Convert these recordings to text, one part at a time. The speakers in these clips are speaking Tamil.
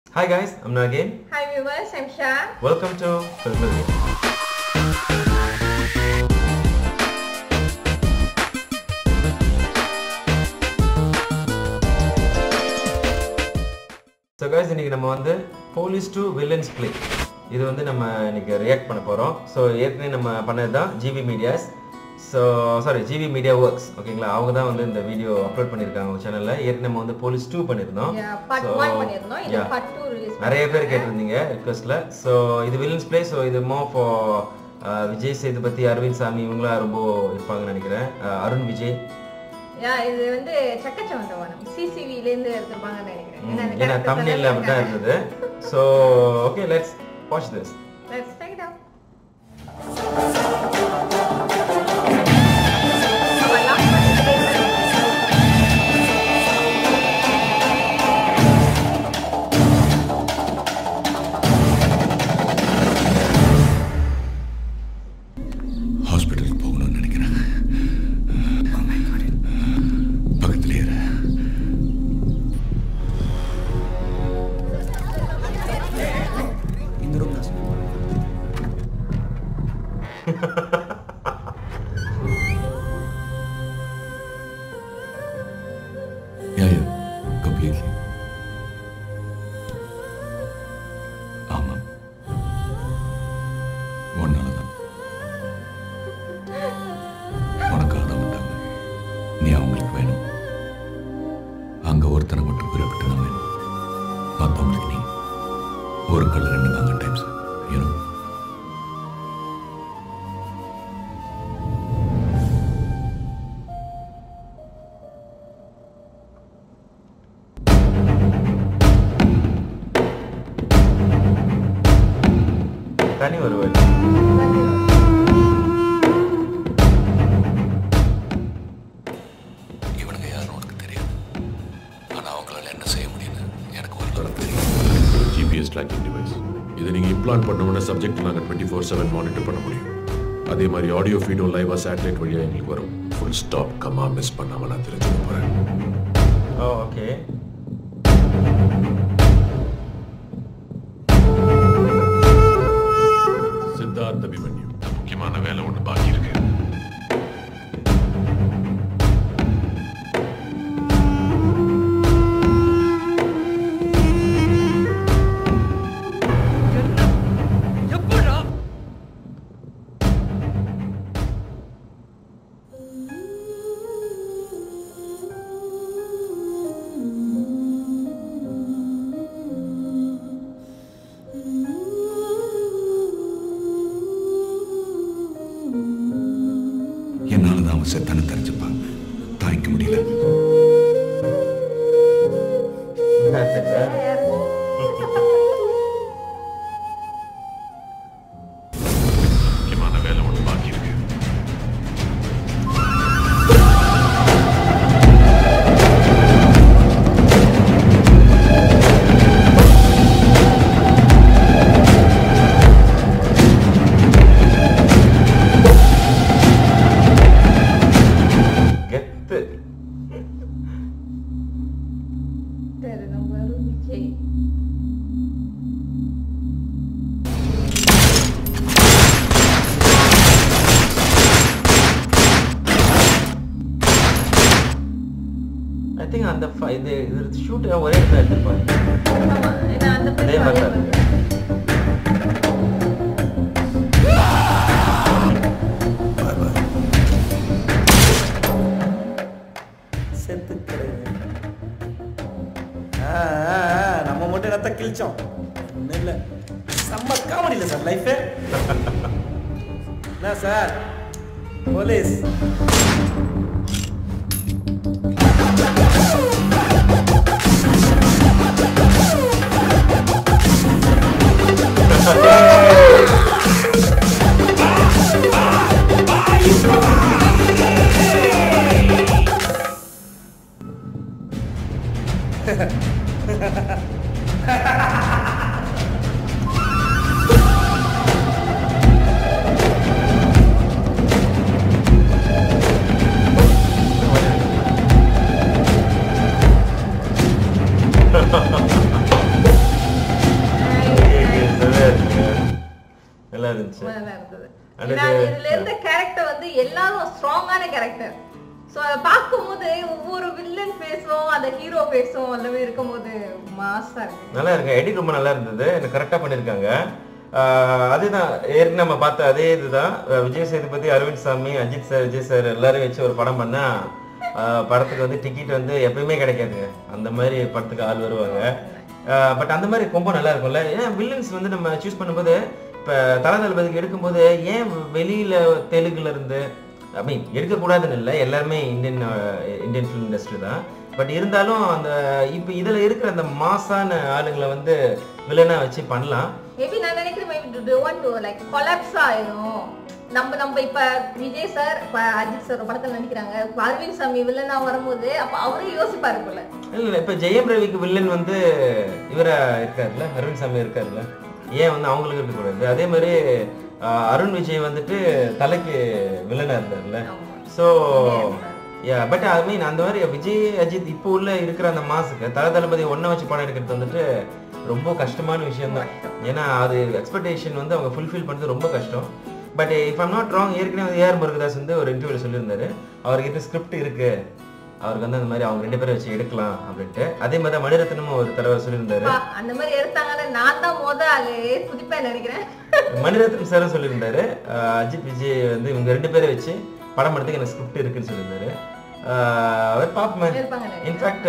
Hi guys, I'm Nagin. Hi viewers, I'm Shah. Welcome to Film so guys இன்னைக்கு நம்ம வந்து போலீஸ் டு வில்லன்ஸ் பிளே இது வந்து நம்ம இன்னைக்கு ரியாக்ட் பண்ண போகிறோம் ஸோ ஏற்கனவே நம்ம பண்ணது தான் GV medias so sorry GV media works ஓகேங்களா அவங்க தான் வந்து இந்த வீடியோ அப்லோட் பண்ணியிருக்காங்க அவங்க சேனலில் ஏற்கனவே நம்ம வந்து போலீஸ் டூ பண்ணியிருந்தோம் Yeah, part So, one பண்ணியிருந்தோம். இது yeah. part two release நிறைய பேர் கேட்டிருந்தீங்க ரிக்வஸ்ட்ல ஸோ இது வில்லன்ஸ் பிளே ஸோ இது மோ ஃபார் விஜய் சேதுபதி அரவிந்த் சாமி இவங்களாம் ரொம்ப இருப்பாங்கன்னு நினைக்கிறேன் Uh, அருண் விஜய் Yeah, இது வந்து சக்கச்சவந்தவனம் சிசிவில இருந்து எடுத்திருப்பாங்கன்னு நினைக்கிறேன் ஏன்னா அந்த ஏன்னா characters தமிழ்ல எல்லாம் அப்படி தான் இருக்காங்க. இருந்தது so okay let's watch this Let's check it out. நம்ம last part பேசுறது. ஹாஸ்பிட்டலுக்கு போகணும்னு நினைக்கிறேன் பக்கத்துலேயே இரு. இந்த ரூம் தான் சார் Yeah, yeah, completely. ஆமாம் உன்னால தான் உனக்காக தான் வந்தாங்க நீ அவங்களுக்கு வேணும் அங்க ஒருத்தனை மட்டும் குறிப்பிட்டு தான் வேணும் மற்றவங்களுக்கு நீ ஒரு கல் ரெண்டு தாங்க டைம்ஸ் யூனோ தனி வருவார் இவனுங்க யாரும் உனக்கு தெரியாது ஆனா அவங்களால என்ன செய்ய முடியும்னு எனக்கு ஒரு தரம் தெரியும் ஜிபிஎஸ் ட்ராக்கிங் டிவைஸ் இதை நீங்கள் இம்ப்ளான்ட் பண்ண சப்ஜெக்ட் நாங்கள் டுவெண்ட்டி ஃபோர் செவன் மானிட்டர் பண்ண முடியும் அதே மாதிரி ஆடியோ ஃபீடும் லைவாக சேட்டலைட் வழியாக எங்களுக்கு வரும் ஃபுல் ஸ்டாப் கம்மா மிஸ் பண்ணாமல் நான் தெரிஞ்சுக்க போகிறேன் ஓ ஓகே சித்தார்த் அபிமன்யு முக்கியமான வேலை ஒன்று பாக்கி இருக்கு எப்படா என்னால தான் அவன் செத்தான தெரிஞ்சுப்பான் தாய்க்க முடியல முக்கியமான வேலை ஒன்று பாக்கி இருக்கு கெத்து சரி, நம்ம அருண் விஜய். ஐ திங்க் அந்த fi- இது இது ஷூட் ஒரே இடத்துல எடுத்திருப்பாங்க ஆமா, ஏன்னா அந்த அதே place மாதிரி அதே தான் மாதிரி. செத்து கிடையாது ஆ, ஆ, ஆ, நம்ம மட்டும் ரத்த கிழிச்சோம் ஒன்றும் இல்லை செம்ம காமெடி இல்லை சார் லைஃபு என்ன சார் போலீஸ் நல்லா இருந்துச்சு ரொம்ப நல்லா இருந்தது And ஏன்னா இது- இதுல இருந்த கேரக்டர் வந்து எல்லாரும் ஸ்ட்ராங்கான கேரக்டர் சோ அதை பார்க்கும்போது ஒவ்வொரு வில்லன் ஃபேஸும் அந்த ஹீரோ ஃபேஸும் எல்லாமே இருக்கும்போது மாசா இருக்கு நல்லா இருக்கு எடிட் ரொம்ப நல்லா இருந்தது எனக்கு கரெக்டாக பண்ணியிருக்காங்க ஆஹ் அதுதான் ஏற்கனவே நம்ம பார்த்த அதே இதுதான் அஹ் விஜய் சேதுபதி அரவிந்த் சாமி அஜித் சார் விஜய் சார் எல்லாரும் வச்சு ஒரு படம் பண்ணா ஆஹ் படத்துக்கு வந்து டிக்கெட் வந்து எப்பயுமே கிடைக்காதுங்க அந்த மாதிரி படத்துக்கு ஆள் வருவாங்க பட் அந்த மாதிரி ரொம்ப நல்லா இருக்கும்ல ஏன் வில்லன்ஸ் வந்து நம்ம சூஸ் பண்ணும்போது இப்போ தல தளபதிக்கு எடுக்கும்போது ஏன் வெளியில தெலுங்குல இருந்து ஐ மீன் எடுக்கக்கூடாதுன்னு இல்லை எல்லாருமே இந்தியன் இந்தியன் ஃபிலிம் இண்டஸ்ட்ரி தான் பட் இருந்தாலும் அந்த இப்போ இதில் இருக்கிற அந்த மாசான ஆளுங்களை வந்து வில்லனா வச்சு பண்ணலாம் மேபி நான் நினைக்கிறேன் maybe to want to like collapse ஆயிடும் நம்ம நம்ம இப்ப விஜய் சார் இப்ப அஜித் சார் படத்துல நடிக்கிறாங்க இப்ப அரவிந்த் சாமி வில்லனா வரும்போது அப்ப அவரே யோசிப்பாரு போல இல்லை இல்லை இப்போ ஜெயம் ரவிக்கு வில்லன் வந்து இவரா இருக்காருல்ல அரவிந்த் சாமி இருக்காருல்ல ஏன் வந்து அவங்களுக்கு இருக்கக்கூடாது அதே மாதிரி ஆஹ், அருண் விஜய் வந்துட்டு தலைக்கு வில்லனா இருந்தார்ல ஆமா. ஸோ யா பட் ஐ மீன் அந்த மாதிரி விஜய் அஜித் இப்போ உள்ள இருக்கிற அந்த மாசுக்கு தல தளபதி ஒன்றை வச்சு படம் எடுக்கிறது வந்துட்டு ரொம்ப கஷ்டமான விஷயம் தான் ஏன்னா அது எக்ஸ்பெக்டேஷன் வந்து அவங்க ஃபுல்ஃபில் பண்ணுறது ரொம்ப கஷ்டம் but if I'm not wrong ஏற்கனவே ஏஆர் முருகதாஸ் வந்து ஒரு இன்டர்வியூல சொல்லியிருந்தாரு அவர்கிட்ட ஸ்கிரிப்ட் இருக்கு அவருக்கு வந்து அந்த மாதிரி அவங்க ரெண்டு பேரும் வச்சு எடுக்கலாம் அப்படின்ட்டு அதே மாதிரி தான் மணிரத்னமும் ஒரு தடவை சொல்லியிருந்தாரு அப்பா, அந்த மாதிரி எடுத்தாங்கன்னா நான் தான் முத ஆளு குதிப்பேன் நினைக்கிறேன் மணிரத்னம் சாரும் சொல்லியிருந்தாரு அஹ் அஜித் விஜய் வந்து இவங்க ரெண்டு பேரை வச்சு படம் எடுத்துக்கு எனக்கு ஸ்கிரிப்ட் இருக்குன்னு சொல்லியிருந்தாரு அஹ் அவர் பாப்போமே இருப்பாங்க நினைக்கிறேன். இன்ஃபேக்ட்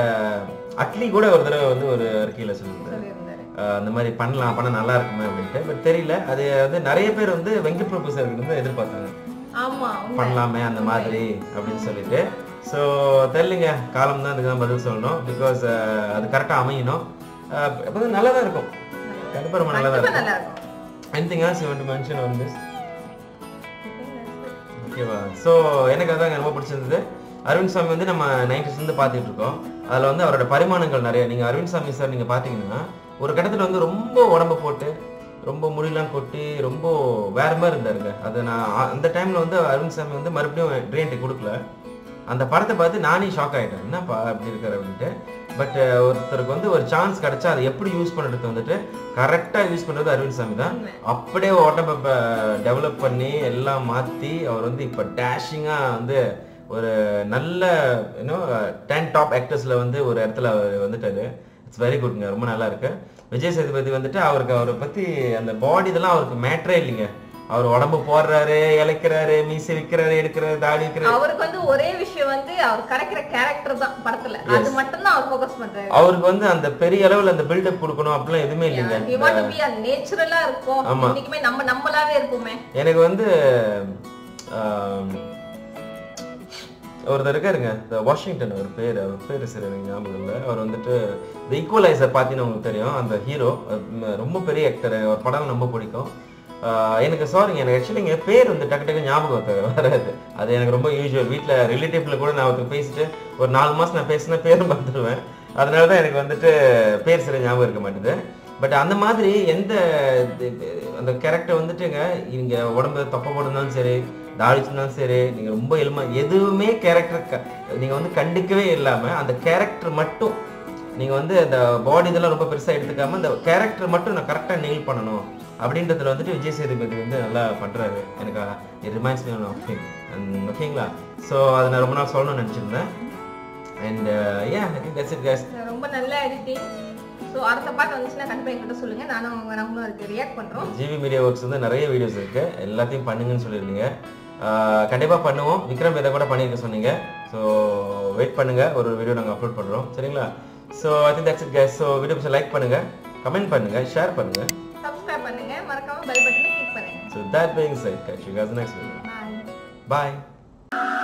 அட்லி கூட ஒரு தடவை வந்து ஒரு அறிக்கையில சொல்லியிருந்தாரு சொல்லியிருந்தாரு அஹ் அந்த மாதிரி பண்ணலாம் பண்ண நல்லா இருக்குமே அப்படின்ட்டு பட் தெரியல அது வந்து நிறைய பேர் வந்து வெங்கட் பிரபு சார் வந்து எதிர்பார்த்தாங்க ஆமா உண்மை. பண்ணலாமே அந்த மாதிரி அப்படின்னு சொல்லிட்டு ஸோ தெரியலங்க காலம் தான் அதுக்கு தான் பதில் சொல்லணும் பிகாஸ் அது கரெக்டாக அமையணும் அஹ் அப்போ நல்லா தான் இருக்கும் கண்டிப்பாக ரொம்ப நல்லா தான் கண்டிப்பா இருக்கும் நல்லா இருக்கும் anything else you want to mention on this ஓகேவா ஸோ எனக்கு அதான் ரொம்ப பிடிச்சிருந்தது அரவிந்த் சாமி வந்து நம்ம நைன்டிஸ்லேருந்து பார்த்துட்டு இருக்கோம் அதில் வந்து அவரோட பரிமாணங்கள் நிறைய நீங்கள் அரவிந்த் சாமி சார் நீங்கள் பார்த்தீங்கன்னா ஒரு கட்டத்தில் வந்து ரொம்ப உடம்பு போட்டு ரொம்ப முடியெல்லாம் கொட்டி ரொம்ப வேற மாதிரி இருந்தாருங்க அது நான் அ- அந்த டைமில் வந்து அரவிந்த் சாமி வந்து மறுபடியும் ட்ரீன்ட்டு கொடுக்கல அந்த படத்தை பார்த்து நானே ஷாக் ஆகிட்டேன் என்னப்பா அப்படி இருக்காரு அப்படின்ட்டு பட் ஒருத்தருக்கு வந்து ஒரு சான்ஸ் கிடைச்சா அதை எப்படி யூஸ் பண்ணுறது வந்துட்டு கரெக்டாக யூஸ் பண்ணுறது அரவிந்த் சாமி தான் உண்மை. அப்படியே உடம்ப டெவலப் பண்ணி எல்லாம் மாற்றி அவர் வந்து இப்போ டேஷிங்காக வந்து ஒரு நல்ல இன்னும் டென் டாப் ஆக்டர்ஸில் வந்து ஒரு இடத்துல அவர் வந்துட்டாரு இட்ஸ் வெரி குட்ங்க ரொம்ப நல்லா இருக்கு விஜய் சேதுபதி வந்துட்டு அவருக்கு அவரை பற்றி அந்த பாடி இதெல்லாம் அவருக்கு மேட்ரே இல்லைங்க அவர் உடம்பு போடுறாரு இழைக்கிறாரு மீசை விற்கிறாரு எடுக்கிறாரு தாடி வைக்கிறாரு அவருக்கு வந்து ஒரே விஷயம் வந்து அவர் கிடைக்கிற கேரக்டர் தான் படத்துல அது மட்டும் தான் அவர் ஃபோக்கஸ் பண்றாரு அவருக்கு வந்து அந்த பெரிய அளவில் அந்த பில்டப் கொடுக்கணும் அப்படிலாம் எதுவுமே இல்லைங்க he want to be a நேச்சுரலா இருக்கும் ஆமா. இன்னைக்குமே நம்ம நம்மளாவே இருப்போமே எனக்கு வந்து ஆம், ஒருத்தர் இருக்காருங்க இந்த வாஷிங்டன் அவர் பேர் அவர் பேர் சரி எனக்கு ஞாபகம் இல்லை அவர் வந்துட்டு இந்த ஈக்குவலைசர் பார்த்தீங்கன்னா உங்களுக்கு தெரியும் அந்த ஹீரோ ரொம்ப பெரிய ஆக்டர் அவர் படம் ரொம்ப பிடிக்கும் ஆஹ் எனக்கு சாரிங்க எனக்கு ஆக்சுவலி இங்கே பேர் வந்து டக்கு டக்கு ஞாபகம் வர- வராது அது எனக்கு ரொம்ப யூஸ்வல் வீட்டில் ரிலேட்டிவ்ல கூட நான் ஒருத்தர் பேசிட்டு ஒரு நாலு மாதம் நான் பேசின பேரும் பார்த்துருவேன் அதனால தான் எனக்கு வந்துட்டு பேர் சரி ஞாபகம் இருக்க மாட்டேது பட் அந்த மாதிரி எந்த இது- அந்த கேரக்டர் வந்துட்டுங்க இங்க உடம்பு தொப்பை போடுனாலும் சரி தாடிச்சிருந்தாலும் சரி நீங்க ரொம்ப எளிமை எதுவுமே கேரக்டர் நீங்க வந்து கண்டுக்கவே இல்லாம அந்த கேரக்டர் மட்டும் நீங்க வந்து அந்த பாடி இதெல்லாம் ரொம்ப பெருசா எடுத்துக்காம அந்த கேரக்டர் மட்டும் நான் கரெக்டா நெயில் பண்ணணும் அப்படின்றதுல வந்துட்டு விஜய் சேதுபதி வந்து நல்லா பண்றாரு எனக்கு it reminds me of him ஓகேங்களா ஸோ அதை நான் ரொம்ப நாள் சொல்லணும்னு நினச்சிருந்தேன் and a I think that's it guys ரொம்ப நல்ல எடிட்டிங் சோ அடுத்த பாட்டு வந்துச்சுன்னா கண்டிப்பா என்கிட்ட சொல்லுங்க நானும் அவங்க நம்மளும் அதுக்கு ரியாக்ட் பண்றோம் ஜிவி மீடியா ஒர்க்ஸ் வந்து நிறைய வீடியோஸ் இருக்கு எல்லாத்தையும் பண்ணுங்கன்னு சொல்லியிருந்தீங்க ஆஹ் கண்டிப்பா பண்ணுவோம் விக்ரம் இதை கூட பண்ணியிருக்க சொன்னீங்க ஸோ வெயிட் பண்ணுங்க ஒரு வீடியோ நாங்கள் அப்லோட் பண்றோம் சரிங்களா so I think that's it guys so video பிடிச்ச லைக் பண்ணுங்க கமெண்ட் பண்ணுங்க ஷேர் பண்ணுங்க சப்ஸ்கிரைப் பண்ணுங்க மறக்காம பெல் பட்டனை கிளிக் பண்ணுங்க so that being said catch you guys next video bye bye